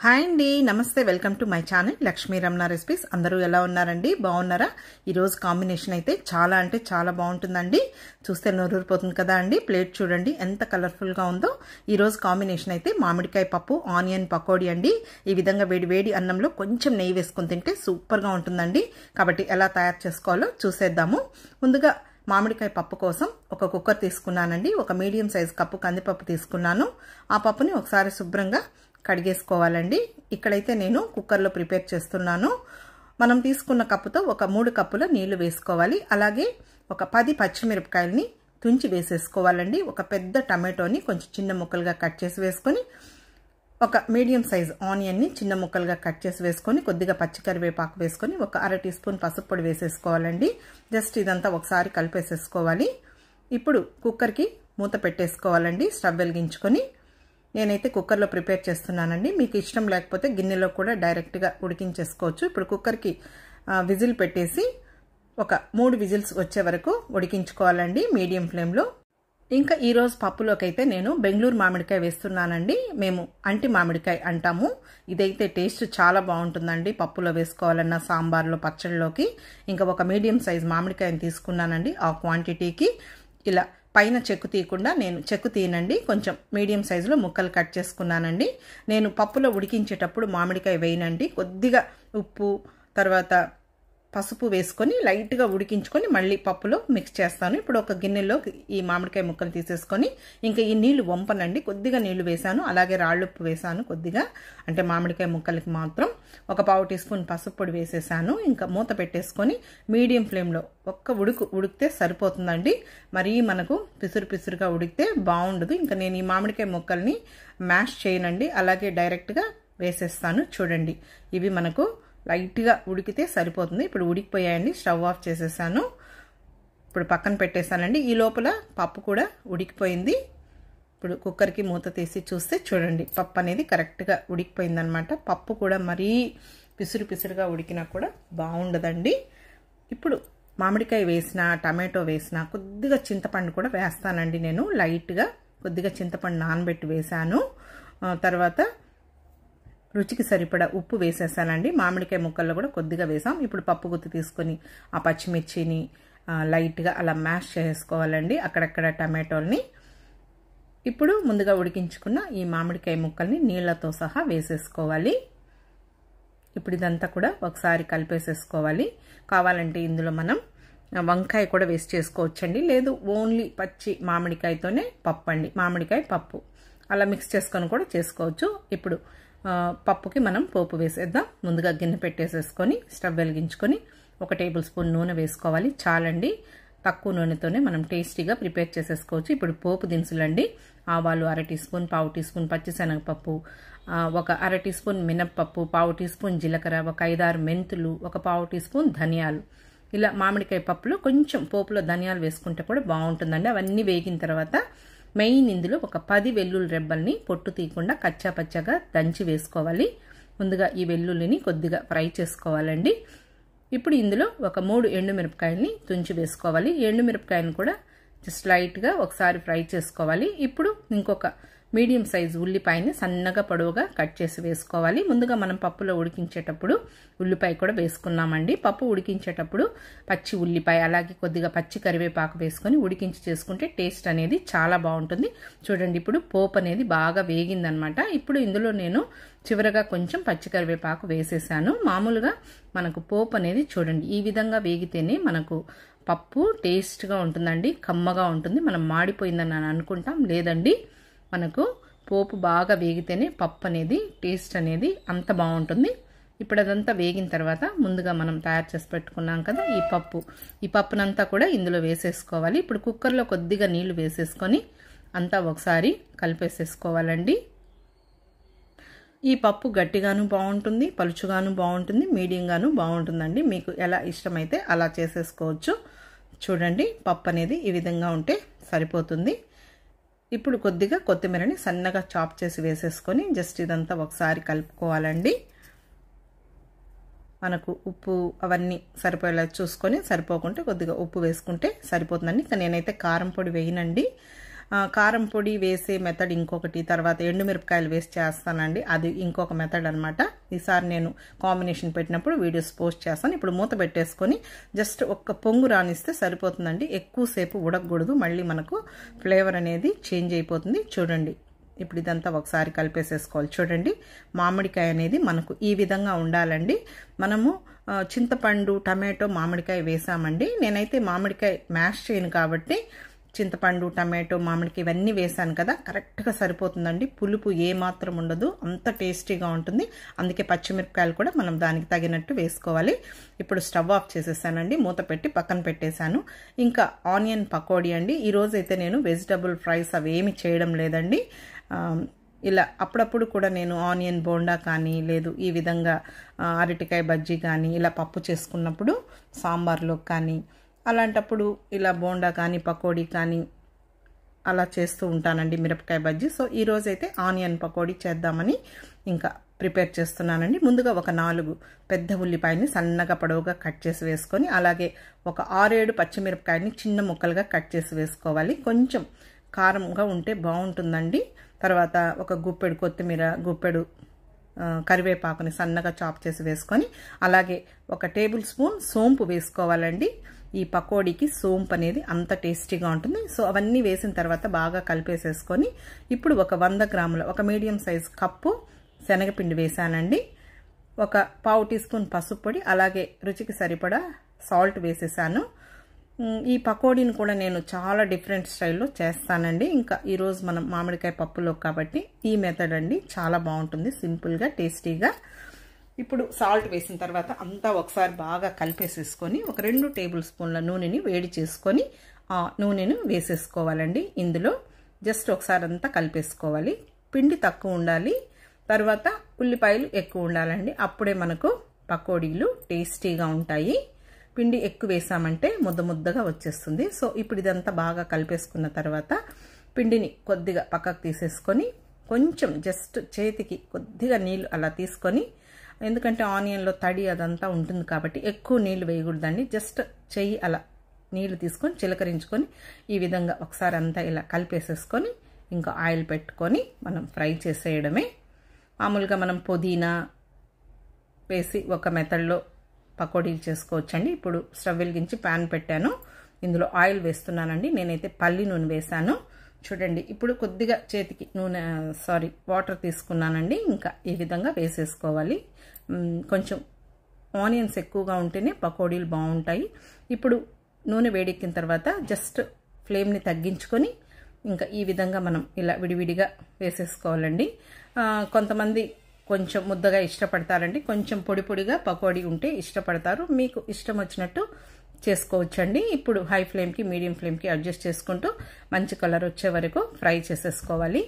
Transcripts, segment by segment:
hi అండి నమస్తే welcome to my channel Lakshmi Ramana recipes అందరూ ఎలా ఉన్నారండి బాగున్నారా ఈరోజు కాంబినేషన్ అయితే చాలా అంటే చాలా బాగుంటుందండి చూస్తే నోరూరిపోతుంది కదా అండి ప్లేట్ చూడండి ఎంత కలర్ఫుల్గా ఉందో ఈరోజు కాంబినేషన్ అయితే మామిడికాయ పప్పు ఆనియన్ పకోడీ అండి ఈ విధంగా వేడి వేడి అన్నంలో కొంచెం నెయ్యి వేసుకొని తింటే సూపర్గా ఉంటుందండి కాబట్టి ఎలా తయారు చేసుకోవాలో చూసేద్దాము ముందుగా మామిడికాయ పప్పు కోసం ఒక కుక్కర్ తీసుకున్నానండి ఒక మీడియం సైజ్ కప్పు కందిపప్పు తీసుకున్నాను ఆ పప్పుని ఒకసారి శుభ్రంగా కడిగేసుకోవాలండి ఇక్కడైతే నేను కుక్కర్లో ప్రిపేర్ చేస్తున్నాను మనం తీసుకున్న కప్పుతో ఒక మూడు కప్పుల నీళ్లు వేసుకోవాలి అలాగే ఒక పది పచ్చిమిరపకాయలని తుంచి వేసేసుకోవాలండి ఒక పెద్ద టమాటోని కొంచెం చిన్న ముక్కలుగా కట్ చేసి వేసుకొని ఒక మీడియం సైజ్ ఆనియన్ని చిన్న ముక్కలుగా కట్ చేసి వేసుకొని కొద్దిగా పచ్చికరివేపాకు వేసుకొని ఒక అర టీ స్పూన్ పసుపు పొడి వేసేసుకోవాలండి జస్ట్ ఇదంతా ఒకసారి కలిపేసేసుకోవాలి ఇప్పుడు కుక్కర్కి మూత పెట్టేసుకోవాలండి స్టవ్ వెలిగించుకొని నేనైతే కుక్కర్లో ప్రిపేర్ చేస్తున్నానండి మీకు ఇష్టం లేకపోతే గిన్నెలో కూడా డైరెక్ట్గా ఉడికించేసుకోవచ్చు ఇప్పుడు కుక్కర్కి విజిల్ పెట్టేసి ఒక మూడు విజిల్స్ వచ్చే వరకు ఉడికించుకోవాలండి మీడియం ఫ్లేమ్లో ఇంకా ఈరోజు పప్పులోకి అయితే నేను బెంగళూరు మామిడికాయ వేస్తున్నానండి మేము అంటి మామిడికాయ అంటాము ఇదైతే టేస్ట్ చాలా బాగుంటుందండి పప్పులో వేసుకోవాలన్న సాంబార్లో పచ్చళ్ళలోకి ఇంకా ఒక మీడియం సైజ్ మామిడికాయని తీసుకున్నానండి ఆ క్వాంటిటీకి ఇలా పైన చెక్కు తీయకుండా నేను చెక్కు తీయనండి కొంచెం మీడియం సైజులో ముక్కలు కట్ చేసుకున్నానండి నేను పప్పులో ఉడికించేటప్పుడు మామిడికాయ వేయనండి కొద్దిగా ఉప్పు తర్వాత పసుపు వేసుకొని లైట్గా ఉడికించుకొని మళ్ళీ పప్పులో మిక్స్ చేస్తాను ఇప్పుడు ఒక గిన్నెలో ఈ మామిడికాయ ముక్కలు తీసేసుకొని ఇంకా ఈ నీళ్లు వంపనండి కొద్దిగా నీళ్లు వేసాను అలాగే రాళ్ళుప్పు వేసాను కొద్దిగా అంటే మామిడికాయ ముక్కలకి మాత్రం ఒక పావు టీ స్పూన్ పసుపు పొడి వేసేసాను ఇంకా మూత పెట్టేసుకొని మీడియం ఫ్లేమ్లో ఒక్క ఉడుకు ఉడికితే సరిపోతుందండి మరీ మనకు పిసురు పిసురుగా ఉడికితే బాగుండదు ఇంకా నేను ఈ మామిడికాయ ముక్కల్ని మ్యాష్ చేయనండి అలాగే డైరెక్ట్గా వేసేస్తాను చూడండి ఇవి మనకు లైట్గా ఉడికితే సరిపోతుంది ఇప్పుడు ఉడికిపోయాయండి స్టవ్ ఆఫ్ చేసేసాను ఇప్పుడు పక్కన పెట్టేశానండి ఈ లోపల పప్పు కూడా ఉడికిపోయింది ఇప్పుడు కుక్కర్కి మూత తీసి చూస్తే చూడండి పప్పు అనేది కరెక్ట్గా ఉడికిపోయిందనమాట పప్పు కూడా మరీ పిసురు పిసురుగా ఉడికినా కూడా బాగుండదండి ఇప్పుడు మామిడికాయ వేసిన టమాటో వేసిన కొద్దిగా చింతపండు కూడా వేస్తానండి నేను లైట్గా కొద్దిగా చింతపండు నానబెట్టి వేశాను తర్వాత రుచికి సరిపడా ఉప్పు వేసేసానండి మామిడికాయ ముక్కల్లో కూడా కొద్దిగా వేసాం ఇప్పుడు పప్పు గుత్తి తీసుకొని ఆ పచ్చిమిర్చిని లైట్గా అలా మ్యాష్ చేసుకోవాలండి అక్కడక్కడ టమాటోల్ని ఇప్పుడు ముందుగా ఉడికించుకున్న ఈ మామిడికాయ ముక్కల్ని నీళ్లతో సహా వేసేసుకోవాలి ఇప్పుడు ఇదంతా కూడా ఒకసారి కలిపేసేసుకోవాలి కావాలంటే ఇందులో మనం వంకాయ కూడా వేసి చేసుకోవచ్చండి లేదు ఓన్లీ పచ్చి మామిడికాయతోనే పప్పు అండి మామిడికాయ పప్పు అలా మిక్స్ చేసుకొని కూడా చేసుకోవచ్చు ఇప్పుడు పప్పుకి మనం పోపు వేసేద్దాం ముందుగా గిన్నె పెట్టేసేసుకొని స్టవ్ వెలిగించుకొని ఒక టేబుల్ స్పూన్ నూనె వేసుకోవాలి చాలండి తక్కువ నూనెతోనే మనం టేస్టీగా ప్రిపేర్ చేసేసుకోవచ్చు ఇప్పుడు పోపు దినుసులండి ఆవాలు అర టీ స్పూన్ పావు టీ స్పూన్ పచ్చిశనగపప్పు ఒక అర టీ స్పూన్ మినప్పప్పు పావు టీ స్పూన్ జీలకర్ర ఒక ఐదారు మెంతులు ఒక పావు టీ స్పూన్ ధనియాలు ఇలా మామిడికాయ పప్పులో కొంచెం పోపులో ధనియాలు వేసుకుంటే కూడా బాగుంటుందండి అవన్నీ వేగిన తర్వాత మెయిన్ ఇందులో ఒక పది వెల్లుల్లి రెబ్బల్ని పొట్టు తీయకుండా కచ్చా పచ్చగా దంచి వేసుకోవాలి ముందుగా ఈ వెల్లుల్లిని కొద్దిగా ఫ్రై చేసుకోవాలండి ఇప్పుడు ఇందులో ఒక మూడు ఎండుమిరపకాయలని తుంచి వేసుకోవాలి ఎండుమిరపకాయలను కూడా జస్ట్ లైట్గా ఒకసారి ఫ్రై చేసుకోవాలి ఇప్పుడు ఇంకొక మీడియం సైజు ఉల్లిపాయని సన్నగా పొడవుగా కట్ చేసి వేసుకోవాలి ముందుగా మనం పప్పులో ఉడికించేటప్పుడు ఉల్లిపాయ కూడా వేసుకున్నామండి పప్పు ఉడికించేటప్పుడు పచ్చి ఉల్లిపాయ అలాగే కొద్దిగా పచ్చి కరివేపాకు వేసుకొని ఉడికించి చేసుకుంటే టేస్ట్ అనేది చాలా బాగుంటుంది చూడండి ఇప్పుడు పోపు అనేది బాగా వేగిందనమాట ఇప్పుడు ఇందులో నేను చివరగా కొంచెం పచ్చి కరివేపాకు వేసేసాను మామూలుగా మనకు పోపు అనేది చూడండి ఈ విధంగా వేగితేనే మనకు పప్పు టేస్ట్గా ఉంటుందండి కమ్మగా ఉంటుంది మనం మాడిపోయిందని అనుకుంటాం లేదండి మనకు పోపు బాగా వేగితేనే పప్పు అనేది టేస్ట్ అనేది అంత బాగుంటుంది ఇప్పుడు అదంతా వేగిన తర్వాత ముందుగా మనం తయారు చేసి పెట్టుకున్నాం కదా ఈ పప్పు ఈ పప్పునంతా కూడా ఇందులో వేసేసుకోవాలి ఇప్పుడు కుక్కర్లో కొద్దిగా నీళ్లు వేసేసుకొని అంతా ఒకసారి కలిపేసేసుకోవాలండి ఈ పప్పు గట్టిగాను బాగుంటుంది పలుచుగాను బాగుంటుంది మీడియంగాను బాగుంటుందండి మీకు ఎలా ఇష్టమైతే అలా చేసేసుకోవచ్చు చూడండి పప్పు అనేది ఈ విధంగా ఉంటే సరిపోతుంది ఇప్పుడు కొద్దిగా కొత్తిమీరని సన్నగా చాప్ చేసి వేసేసుకొని జస్ట్ ఇదంతా ఒకసారి కలుపుకోవాలండి మనకు ఉప్పు అవన్నీ సరిపోయేలా చూసుకొని సరిపోకుంటే కొద్దిగా ఉప్పు వేసుకుంటే సరిపోతుందండి ఇంకా నేనైతే కారం పొడి వేయనండి కారం పొడి వేసే మెథడ్ ఇంకొకటి తర్వాత ఎండుమిరపకాయలు వేసి చేస్తానండి అది ఇంకొక మెథడ్ అనమాట ఈసారి నేను కాంబినేషన్ పెట్టినప్పుడు వీడియోస్ పోస్ట్ చేస్తాను ఇప్పుడు మూత పెట్టేసుకొని జస్ట్ ఒక్క పొంగు రానిస్తే సరిపోతుందండి ఎక్కువసేపు ఉడకకూడదు మళ్ళీ మనకు ఫ్లేవర్ అనేది చేంజ్ అయిపోతుంది చూడండి ఇప్పుడు ఇదంతా ఒకసారి కలిపేసేసుకోవాలి చూడండి మామిడికాయ అనేది మనకు ఈ విధంగా ఉండాలండి మనము చింతపండు టమాటో మామిడికాయ వేసామండి నేనైతే మామిడికాయ మ్యాష్ చేయను కాబట్టి చింతపండు టమాటో మామిడికాయ ఇవన్నీ వేసాను కదా కరెక్ట్గా సరిపోతుందండి పులుపు ఏ మాత్రం ఉండదు అంత టేస్టీగా ఉంటుంది అందుకే పచ్చిమిరపకాయలు కూడా మనం దానికి తగినట్టు వేసుకోవాలి ఇప్పుడు స్టవ్ ఆఫ్ చేసేసానండి మూత పెట్టి పక్కన పెట్టేశాను ఇంకా ఆనియన్ పకోడీ అండి ఈరోజు అయితే నేను వెజిటబుల్ ఫ్రైస్ అవి ఏమి చేయడం లేదండి ఇలా అప్పుడప్పుడు కూడా నేను ఆనియన్ బోండా కానీ లేదు ఈ విధంగా అరటికాయ బజ్జీ కానీ ఇలా పప్పు చేసుకున్నప్పుడు సాంబార్లో కానీ అలాంటప్పుడు ఇలా బోండా కానీ పకోడీ కానీ అలా చేస్తూ ఉంటానండి మిరపకాయ బజ్జీ సో ఈరోజు అయితే ఆనియన్ పకోడీ చేద్దామని ఇంకా ప్రిపేర్ చేస్తున్నానండి ముందుగా ఒక నాలుగు పెద్ద ఉల్లిపాయని సన్నగా పొడవుగా కట్ చేసి వేసుకొని అలాగే ఒక ఆరేడు పచ్చిమిరపకాయని చిన్న ముక్కలుగా కట్ చేసి వేసుకోవాలి కొంచెం కారంగా ఉంటే బాగుంటుందండి తర్వాత ఒక గుప్పెడు కొత్తిమీర గుప్పెడు కరివేపాకుని సన్నగా చాప్ చేసి వేసుకొని అలాగే ఒక టేబుల్ స్పూన్ సోంపు వేసుకోవాలండి ఈ పకోడీకి సోంపు అనేది అంత టేస్టీగా ఉంటుంది సో అవన్నీ వేసిన తర్వాత బాగా కలిపేసేసుకొని ఇప్పుడు ఒక వంద గ్రాముల ఒక మీడియం సైజ్ కప్పు శనగపిండి వేసానండి ఒక పావు టీ స్పూన్ పసుపు పొడి అలాగే రుచికి సరిపడా సాల్ట్ వేసేసాను ఈ పకోడీని కూడా నేను చాలా డిఫరెంట్ స్టైల్లో చేస్తానండి ఇంకా ఈరోజు మనం మామిడికాయ పప్పులో కాబట్టి ఈ మెథడ్ అండి చాలా బాగుంటుంది సింపుల్గా టేస్టీగా ఇప్పుడు సాల్ట్ వేసిన తర్వాత అంతా ఒకసారి బాగా కలిపేసేసుకొని ఒక రెండు టేబుల్ స్పూన్ల నూనెని వేడి చేసుకొని ఆ నూనెను వేసేసుకోవాలండి ఇందులో జస్ట్ ఒకసారి అంతా కలిపేసుకోవాలి పిండి తక్కువ ఉండాలి తర్వాత ఉల్లిపాయలు ఎక్కువ ఉండాలండి అప్పుడే మనకు పకోడీలు టేస్టీగా ఉంటాయి పిండి ఎక్కువ వేసామంటే ముద్ద ముద్దగా వచ్చేస్తుంది సో ఇప్పుడు ఇదంతా బాగా కలిపేసుకున్న తర్వాత పిండిని కొద్దిగా పక్కకు తీసేసుకొని కొంచెం జస్ట్ చేతికి కొద్దిగా నీళ్ళు అలా తీసుకొని ఎందుకంటే ఆనియన్లో తడి అదంతా ఉంటుంది కాబట్టి ఎక్కువ నీళ్ళు వేయకూడదండి జస్ట్ చెయ్యి అలా నీళ్ళు తీసుకొని చిలకరించుకొని ఈ విధంగా ఒకసారి అంతా ఇలా కలిపేసేసుకొని ఇంకా ఆయిల్ పెట్టుకొని మనం ఫ్రై చేసేయడమే మామూలుగా మనం పుదీనా వేసి ఒక మెథడ్లో పకోడీలు చేసుకోవచ్చండి ఇప్పుడు స్టవ్ వెలిగించి ప్యాన్ పెట్టాను ఇందులో ఆయిల్ వేస్తున్నానండి నేనైతే పల్లి నూనె వేశాను చూడండి ఇప్పుడు కొద్దిగా చేతికి నూనె సారీ వాటర్ తీసుకున్నానండి ఇంకా ఈ విధంగా వేసేసుకోవాలి కొంచెం ఆనియన్స్ ఎక్కువగా ఉంటేనే పకోడీలు బాగుంటాయి ఇప్పుడు నూనె వేడెక్కిన తర్వాత జస్ట్ ఫ్లేమ్ని తగ్గించుకొని ఇంకా ఈ విధంగా మనం ఇలా విడివిడిగా వేసేసుకోవాలండి కొంతమంది కొంచెం ముద్దగా ఇష్టపడతారండి కొంచెం పొడి పొడిగా పకోడీ ఉంటే ఇష్టపడతారు మీకు ఇష్టం వచ్చినట్టు చేసుకోవచ్చండి ఇప్పుడు హై ఫ్లేమ్కి మీడియం ఫ్లేమ్కి అడ్జస్ట్ చేసుకుంటూ మంచి కలర్ వచ్చే వరకు ఫ్రై చేసేసుకోవాలి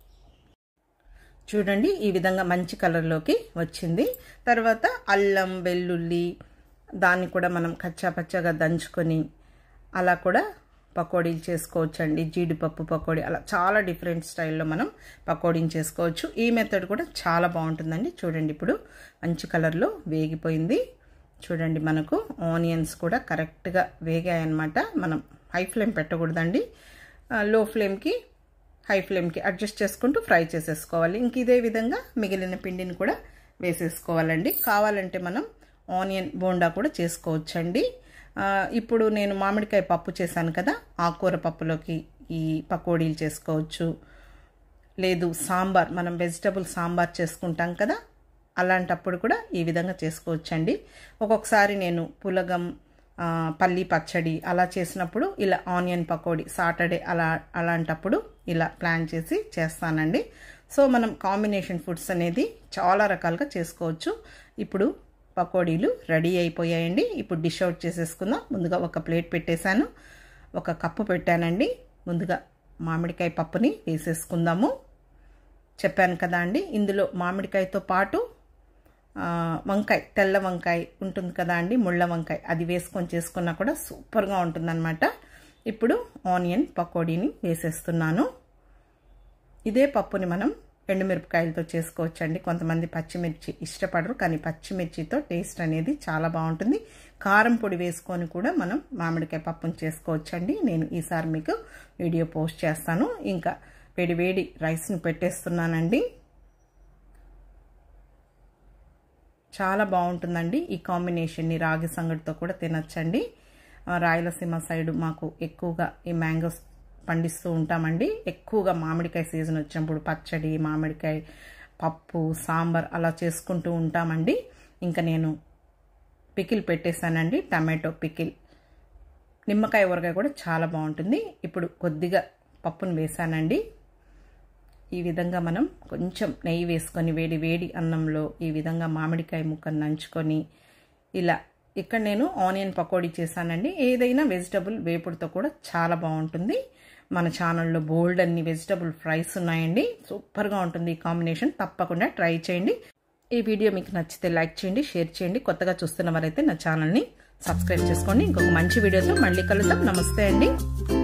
చూడండి ఈ విధంగా మంచి కలర్లోకి వచ్చింది తర్వాత అల్లం వెల్లుల్లి దాన్ని కూడా మనం కచ్చాపచ్చాగా దంచుకొని అలా కూడా పకోడీలు చేసుకోవచ్చండి జీడిపప్పు పకోడీ అలా చాలా డిఫరెంట్ స్టైల్లో మనం పకోడీని చేసుకోవచ్చు ఈ మెథడ్ కూడా చాలా బాగుంటుందండి చూడండి ఇప్పుడు మంచి కలర్లో వేగిపోయింది చూడండి మనకు ఆనియన్స్ కూడా కరెక్ట్గా వేగాయన్నమాట మనం హై ఫ్లేమ్ పెట్టకూడదండి లో ఫ్లేమ్కి హై ఫ్లేమ్కి అడ్జస్ట్ చేసుకుంటూ ఫ్రై చేసేసుకోవాలి ఇంక ఇదే విధంగా మిగిలిన పిండిని కూడా వేసేసుకోవాలండి కావాలంటే మనం ఆనియన్ బోండా కూడా చేసుకోవచ్చండి ఇప్పుడు నేను మామిడికాయ పప్పు చేశాను కదా ఆకుకూర పప్పులోకి ఈ పకోడీలు చేసుకోవచ్చు లేదు సాంబార్ మనం వెజిటబుల్ సాంబార్ చేసుకుంటాం కదా అలాంటప్పుడు కూడా ఈ విధంగా చేసుకోవచ్చండి ఒక్కొక్కసారి నేను పులగం పల్లి పచ్చడి అలా చేసినప్పుడు ఇలా ఆనియన్ పకోడీ సాటర్డే అలా అలాంటప్పుడు ఇలా ప్లాన్ చేసి చేస్తానండి సో మనం కాంబినేషన్ ఫుడ్స్ అనేది చాలా రకాలుగా చేసుకోవచ్చు ఇప్పుడు పకోడీలు రెడీ అయిపోయాయండి ఇప్పుడు డిష్ అవుట్ చేసేసుకుందాం ముందుగా ఒక ప్లేట్ పెట్టేశాను ఒక కప్పు పెట్టానండి ముందుగా మామిడికాయ పప్పుని వేసేసుకుందాము చెప్పాను కదా అండి ఇందులో మామిడికాయతో పాటు వంకాయ తెల్ల వంకాయ ఉంటుంది కదా అండి ముళ్ళ వంకాయ అది వేసుకొని చేసుకున్నా కూడా సూపర్గా ఉంటుందన్నమాట ఇప్పుడు ఆనియన్ పకోడీని వేసేస్తున్నాను ఇదే పప్పుని మనం ఎండుమిరపకాయలతో చేసుకోవచ్చండి కొంతమంది పచ్చిమిర్చి ఇష్టపడరు కానీ పచ్చిమిర్చితో టేస్ట్ అనేది చాలా బాగుంటుంది కారం పొడి వేసుకొని కూడా మనం మామిడికాయ పప్పును చేసుకోవచ్చండి నేను ఈసారి మీకు వీడియో పోస్ట్ చేస్తాను ఇంకా వేడి వేడి రైస్ని పెట్టేస్తున్నానండి చాలా బాగుంటుందండి ఈ కాంబినేషన్ని రాగి సంగటితో కూడా తినచ్చండి రాయలసీమ సైడ్ మాకు ఎక్కువగా ఈ మ్యాంగోస్ పండిస్తూ ఉంటామండి ఎక్కువగా మామిడికాయ సీజన్ వచ్చినప్పుడు పచ్చడి మామిడికాయ పప్పు సాంబార్ అలా చేసుకుంటూ ఉంటామండి ఇంకా నేను పికిల్ పెట్టేశానండి టమాటో పికిల్ నిమ్మకాయ ఊరగాయ కూడా చాలా బాగుంటుంది ఇప్పుడు కొద్దిగా పప్పును వేసానండి ఈ విధంగా మనం కొంచెం నెయ్యి వేసుకొని వేడి వేడి అన్నంలో ఈ విధంగా మామిడికాయ ముక్కను నంచుకొని ఇలా ఇక్కడ నేను ఆనియన్ పకోడీ చేశానండి ఏదైనా వెజిటబుల్ వేపుడుతో కూడా చాలా బాగుంటుంది మన ఛానల్లో బోల్డ్ అన్ని వెజిటబుల్ ఫ్రైస్ ఉన్నాయండి సూపర్గా ఉంటుంది ఈ కాంబినేషన్ తప్పకుండా ట్రై చేయండి ఈ వీడియో మీకు నచ్చితే లైక్ చేయండి షేర్ చేయండి కొత్తగా చూస్తున్న వారైతే నా ఛానల్ని సబ్స్క్రైబ్ చేసుకోండి ఇంకొక మంచి వీడియోతో మళ్ళీ కలుద్దాం నమస్తే అండి